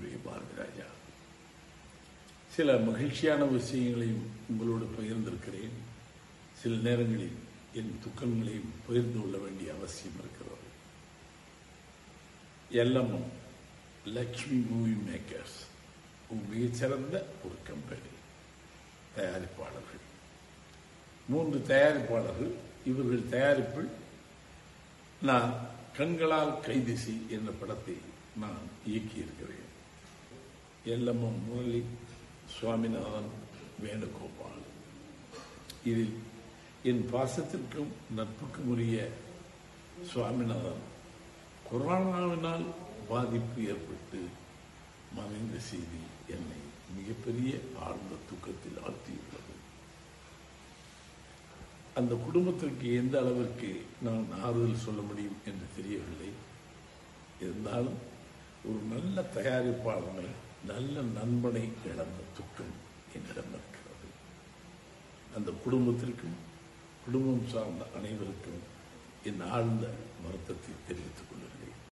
அன்புக்குரிய பாரதி ராஜா சில மகிழ்ச்சியான விஷயங்களையும் உங்களோடு பகிர்ந்திருக்கிறேன் சில நேரங்களில் என் துக்கங்களையும் பகிர்ந்து கொள்ள வேண்டிய அவசியம் இருக்கிறது எல்லமும் லக்ஷ்மி மூவி மேக்கர்ஸ் மிகச்சிறந்த ஒரு கம்பெனி தயாரிப்பாளர்கள் மூன்று தயாரிப்பாளர்கள் இவர்கள் தயாரிப்பில் நான் கண்களால் கைதிசி என்ற படத்தை நான் இயக்கியிருக்கிறேன் எல்லமும் முரளி சுவாமிநாதன் வேணுகோபால் இதில் என் பாசத்திற்கும் நட்புக்கும் உரிய சுவாமிநாதன் கொரோனாவினால் பாதிப்பு ஏற்பட்டு மறைந்த செய்தி என்னை மிகப்பெரிய ஆழ்ந்த தூக்கத்தில் ஆழ்த்தியுள்ளது அந்த குடும்பத்திற்கு எந்த அளவிற்கு நான் ஆறுதல் சொல்ல முடியும் என்று தெரியவில்லை இருந்தாலும் ஒரு நல்ல தயாரிப்பாளனை நல்ல நண்பனை இழந்த துக்கம் என்னிடம் இருக்கிறது அந்த குடும்பத்திற்கும் குடும்பம் சார்ந்த அனைவருக்கும் என் ஆழ்ந்த வருத்தத்தை தெரிவித்துக் கொள்கிறேன்